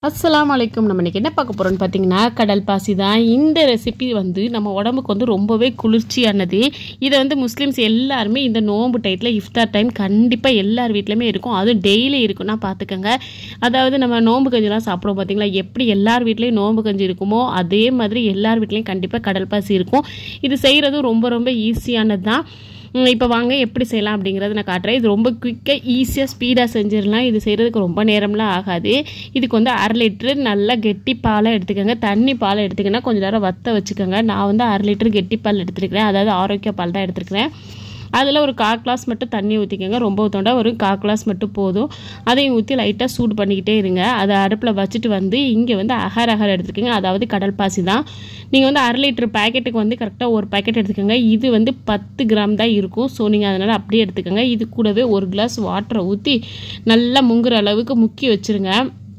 அஸ்ஸலாமு அலைக்கும் நம்ம இன்றைக்கி என்ன பார்க்க போகிறோம்னு பார்த்தீங்கன்னா கடல் பாசி தான் இந்த ரெசிபி வந்து நம்ம உடம்புக்கு வந்து ரொம்பவே குளிர்ச்சியானது இதை வந்து முஸ்லீம்ஸ் எல்லாருமே இந்த நோன்பு டயத்தில் இஃப்தார் டைம் கண்டிப்பாக எல்லார் வீட்லையுமே இருக்கும் அதுவும் டெய்லி இருக்கும்னா பார்த்துக்கோங்க அதாவது நம்ம நோன்பு கஞ்சிலாம் சாப்பிடுவோம் பார்த்தீங்களா எப்படி எல்லார் வீட்லேயும் நோன்பு கஞ்சி இருக்குமோ அதே மாதிரி எல்லார் வீட்லேயும் கண்டிப்பாக கடல் பாசி இருக்கும் இது செய்கிறதும் ரொம்ப ரொம்ப ஈஸியானது தான் இப்போ வாங்க எப்படி செய்யலாம் அப்படிங்கிறத நான் காட்டுறேன் இது ரொம்ப குயிக்காக ஈஸியாக ஸ்பீடாக செஞ்சிடலாம் இது செய்கிறதுக்கு ரொம்ப நேரம்லாம் ஆகாது இதுக்கு வந்து அரை லிட்ரு நல்லா கெட்டி பாலை எடுத்துக்கோங்க தண்ணி பாலை எடுத்துக்கன்னா கொஞ்சம் நேரம் வத்த வச்சுக்கோங்க நான் வந்து அரை லிட்டர் கெட்டி பால் எடுத்துருக்கிறேன் அதாவது ஆரோக்கிய பால் தான் எடுத்துருக்கிறேன் அதில் ஒரு கால் கிளாஸ் மட்டும் தண்ணி ஊற்றிக்கோங்க ரொம்ப ஊற்றோண்டா ஒரு கால் கிளாஸ் மட்டும் போதும் அதையும் ஊற்றி லைட்டாக சூடு பண்ணிக்கிட்டே இருங்க அதை அடுப்பில் வச்சுட்டு வந்து இங்கே வந்து அகர் அகர் எடுத்துக்கோங்க அதாவது கடல் பாசி தான் நீங்கள் வந்து அரை லிட்டர் பேக்கெட்டுக்கு வந்து கரெக்டாக ஒரு பேக்கெட் எடுத்துக்கோங்க இது வந்து பத்து கிராம் தான் இருக்கும் ஸோ நீங்கள் அதனால் அப்படியே எடுத்துக்கோங்க இது கூடவே ஒரு கிளாஸ் வாட்டரை ஊற்றி நல்லா முங்குற அளவுக்கு முக்கி வச்சுருங்க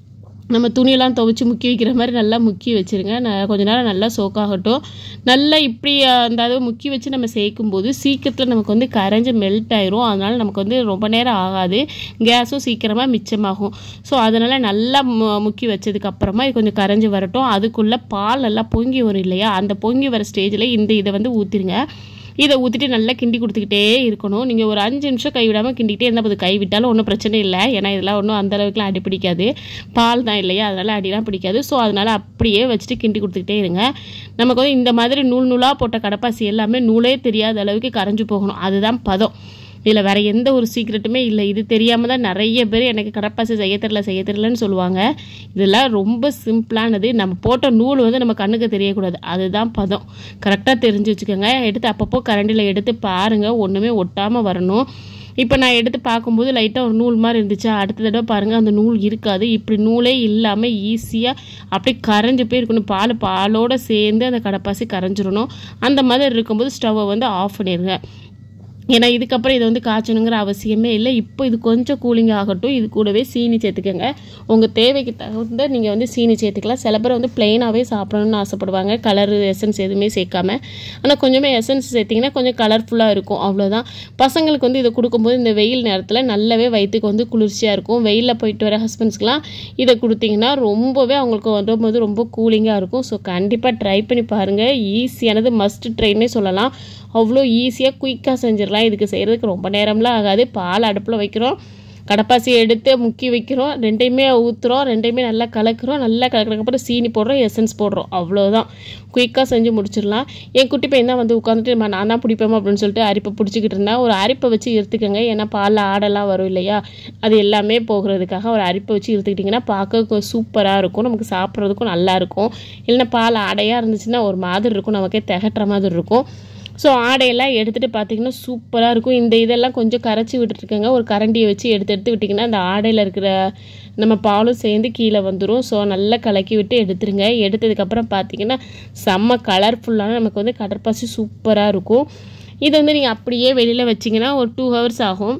நம்ம துணியெல்லாம் துவைச்சி முக்கி வைக்கிற மாதிரி நல்லா முக்கி வச்சுருங்க நான் கொஞ்ச நேரம் நல்லா சோக்காகட்டும் நல்லா இப்படி அந்த அளவு முக்கி வச்சு நம்ம சேர்க்கும் போது சீக்கிரத்தில் நமக்கு வந்து கரைஞ்சி மெல்ட் ஆயிரும் அதனால் நமக்கு வந்து ரொம்ப நேரம் ஆகாது கேஸும் சீக்கிரமாக மிச்சமாகும் ஸோ அதனால் நல்லா மு- முக்கி வச்சதுக்கப்புறமா இது கொஞ்சம் கரைஞ்சி வரட்டும் அதுக்குள்ளே பால் நல்லா பொங்கி வரும் இல்லையா அந்த பொங்கி வர ஸ்டேஜில் இந்த இதை வந்து ஊற்றிருங்க இதை ஊற்றிட்டு நல்லா கிண்டி கொடுத்துக்கிட்டே இருக்கணும் நீங்கள் ஒரு அஞ்சு நிமிஷம் கைவிடாமல் கிண்டிக்கிட்டே இருந்தால் போது கை விட்டாலும் ஒன்றும் பிரச்சனை இல்லை ஏன்னா இதெல்லாம் ஒன்றும் அந்த அளவுக்குலாம் அடி பிடிக்காது பால் தான் இல்லையா அதனால் அடிலாம் பிடிக்காது ஸோ அதனால் அப்படியே வச்சுட்டு கிண்டி கொடுத்துக்கிட்டே இருங்க நமக்கு வந்து இந்த மாதிரி நூல் நூலாக போட்ட கடப்பாசி எல்லாமே நூலே தெரியாத அளவுக்கு கரைஞ்சு போகணும் அதுதான் பதம் இதில் வேறு எந்த ஒரு சீக்ரெட்டுமே இல்லை இது தெரியாமல் தான் நிறைய பேர் எனக்கு கடப்பாசி செய்ய தெரில செய்ய தெரிலன்னு சொல்லுவாங்க இதெல்லாம் ரொம்ப சிம்பிளானது நம்ம போட்ட நூல் வந்து நம்ம கண்ணுக்கு தெரியக்கூடாது அதுதான் பதம் கரெக்டாக தெரிஞ்சு வச்சுக்கோங்க எடுத்து அப்பப்போ கரண்டியில் எடுத்து பாருங்கள் ஒன்றுமே ஒட்டாமல் வரணும் இப்போ நான் எடுத்து பார்க்கும்போது லைட்டாக ஒரு நூல் மாதிரி இருந்துச்சா அடுத்த தடவை பாருங்கள் அந்த நூல் இருக்காது இப்படி நூலே இல்லாமல் ஈஸியாக அப்படியே கரைஞ்சு போய் இருக்கணும் பால் பாலோடு சேர்ந்து அந்த கடப்பாசி கரைஞ்சிரணும் அந்த மாதிரி இருக்கும்போது ஸ்டவ்வை வந்து ஆஃப் பண்ணிடுங்க ஏன்னா இதுக்கப்புறம் இதை வந்து காய்ச்சணுங்கிற அவசியமே இல்லை இப்போ இது கொஞ்சம் கூலிங் ஆகட்டும் இது கூடவே சீனி சேர்த்துக்கோங்க உங்கள் தேவைக்கு தகுந்த நீங்கள் வந்து சீனி சேர்த்துக்கலாம் சில பேர் வந்து பிளெயினாகவே சாப்பிடணும்னு ஆசைப்படுவாங்க கலர் எசன்ஸ் எதுவுமே சேர்க்காம ஆனால் கொஞ்சமே எசன்ஸ் சேர்த்திங்கன்னா கொஞ்சம் கலர்ஃபுல்லாக இருக்கும் அவ்வளோதான் பசங்களுக்கு வந்து இதை கொடுக்கும்போது இந்த வெயில் நேரத்தில் நல்லாவே வயிற்றுக்கு வந்து குளிர்ச்சியாக இருக்கும் வெயிலில் போயிட்டு வர ஹஸ்பண்ட்ஸ்க்குலாம் இதை கொடுத்தீங்கன்னா ரொம்பவே அவங்களுக்கு வரும்போது ரொம்ப கூலிங்காக இருக்கும் ஸோ கண்டிப்பாக ட்ரை பண்ணி பாருங்கள் ஈஸியானது மஸ்ட் ட்ரைன்னே சொல்லலாம் அவ்வளோ ஈஸியாக குயிக்காக செஞ்சிடலாம் இதுக்கு செய்கிறதுக்கு ரொம்ப நேரம்லாம் ஆகாது பால் அடுப்பில் வைக்கிறோம் கடப்பாசி எடுத்து முக்கி வைக்கிறோம் ரெண்டையுமே ஊற்றுறோம் ரெண்டையுமே நல்லா கலக்கிறோம் நல்லா கலக்கிறதுக்கப்புறம் சீனி போடுறோம் எசன்ஸ் போடுறோம் அவ்வளோதான் குயிக்காக செஞ்சு முடிச்சிடலாம் என் குட்டி பையன் தான் வந்து உட்காந்துட்டு "அம்மா, நான் தான் பிடிப்பேன் அப்படின்னு சொல்லிட்டு அரிப்பை பிடிச்சிக்கிட்டு இருந்தேன் ஒரு அரிப்பை வச்சு இருத்துக்கங்க ஏன்னா பாலில் ஆடெல்லாம் வரும் இல்லையா அது எல்லாமே போகிறதுக்காக ஒரு அரிப்பை வச்சு இருத்துக்கிட்டிங்கன்னா பார்க்க சூப்பராக இருக்கும் நமக்கு சாப்பிட்றதுக்கும் நல்லா இருக்கும் இல்லைன்னா பால் ஆடையாக இருந்துச்சுன்னா ஒரு மாதிரி இருக்கும் நமக்கே திகட்டுற மாதிரி இருக்கும் ஸோ ஆடையெல்லாம் எடுத்துகிட்டு பார்த்தீங்கன்னா சூப்பராக இருக்கும் இந்த இதெல்லாம் கொஞ்சம் கரைச்சி விட்டுருக்கங்க ஒரு கரண்டியை வச்சு எடுத்து எடுத்து விட்டிங்கன்னா அந்த ஆடையில் இருக்கிற நம்ம பாலும் சேர்ந்து கீழே வந்துடும் ஸோ நல்லா கலக்கி விட்டு எடுத்துருங்க எடுத்ததுக்கப்புறம் பார்த்தீங்கன்னா செம்ம கலர்ஃபுல்லான நமக்கு வந்து கடற்பாசி சூப்பராக இருக்கும் இது வந்து நீங்கள் அப்படியே வெளியில் வச்சிங்கன்னா ஒரு டூ ஹவர்ஸ் ஆகும்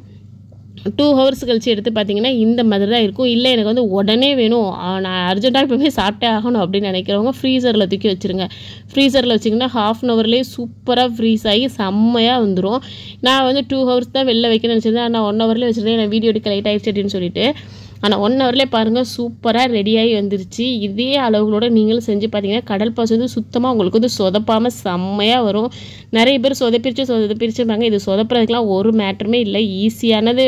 டூ ஹவர்ஸ் கழிச்சு எடுத்து பார்த்தீங்கன்னா இந்த மாதிரி தான் இருக்கும் இல்லை எனக்கு வந்து உடனே வேணும் ஆ, நான் அர்ஜென்ட்டாக இப்போ போய் சாப்பிட்டே ஆகணும் அப்படின்னு நினைக்கிறவங்க ஃப்ரீசரில் தூக்கி வச்சுருங்க ஃப்ரீசரில் வச்சிங்கன்னா ஹாஃப் அன் ஹவர்லேயே சூப்பராக ஃப்ரீஸ் ஆகி செம்மையாக வந்துடும் நான் வந்து டூ ஹவர்ஸ் தான் வெளில வைக்கணும்னு நினச்சிருந்தேன் ஆனால் ஒன் ஹவர்லேயே வச்சுருந்தேன் நான் வீடியோ எடுக்க லைட் ஆகிடுச்சு அப்படின்னு சொல்லிட்டு ஆனால் ஒன் ஹவர்லேயே பாருங்கள் சூப்பராக ரெடியாகி வந்துருச்சு இதே அளவுகளோட நீங்களும் செஞ்சு பார்த்தீங்கன்னா கடல் பாசி வந்து சுத்தமாக உங்களுக்கு வந்து சொதப்பாமல் செம்மையாக வரும் நிறைய பேர் சொதப்பிரிச்சு சொதப்பிரிச்சுருப்பாங்க இது சொதப்புறதுக்கெலாம் ஒரு மேட்டருமே இல்லை ஈஸியானது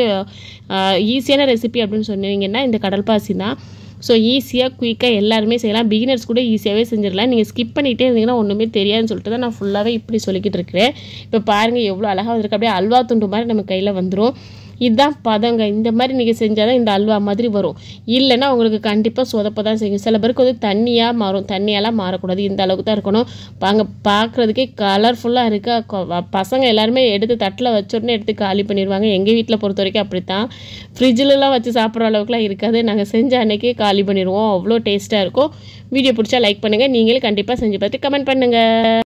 ஈஸியான ரெசிபி அப்படின்னு சொன்னீங்கன்னா இந்த கடல் பாசி தான் ஸோ ஈஸியாக குயிக்காக எல்லாருமே செய்யலாம் பிகினர்ஸ் கூட ஈஸியாகவே செஞ்சிடலாம் நீங்கள் ஸ்கிப் பண்ணிகிட்டே இருந்தீங்கன்னா ஒன்றுமே தெரியாதுன்னு சொல்லிட்டு தான் நான் ஃபுல்லாகவே இப்படி சொல்லிக்கிட்டு இருக்கிறேன் இப்போ பாருங்கள் எவ்வளோ அழகாக வந்திருக்கு அப்படியே அல்வா துண்டு மாதிரி நம்ம கையில் வந்துடும் இதுதான் பதங்க இந்த மாதிரி நீங்கள் செஞ்சால் தான் இந்த அல்வா மாதிரி வரும் இல்லைன்னா உங்களுக்கு கண்டிப்பாக சொதப்ப தான் செய்யும் சில பேருக்கு வந்து தண்ணியாக மாறும் தண்ணியெல்லாம் மாறக்கூடாது இந்த அளவுக்கு தான் இருக்கணும் பாங்க பார்க்குறதுக்கே கலர்ஃபுல்லாக இருக்கா கொ- வ- பசங்க எல்லாருமே எடுத்து தட்டில் வச்ச உடனே எடுத்து காலி பண்ணிடுவாங்க எங்கள் வீட்டில் பொறுத்த வரைக்கும் அப்படி தான் ஃப்ரிட்ஜிலலாம் வச்சு சாப்பிட்ற அளவுக்குலாம் இருக்காது நாங்கள் செஞ்ச அன்னைக்கே காலி பண்ணிடுவோம் அவ்வளோ டேஸ்ட்டாக இருக்கும் வீடியோ பிடிச்சா லைக் பண்ணுங்கள் நீங்களும் கண்டிப்பாக செஞ்சு பார்த்து கமெண்ட் பண்ணுங்கள்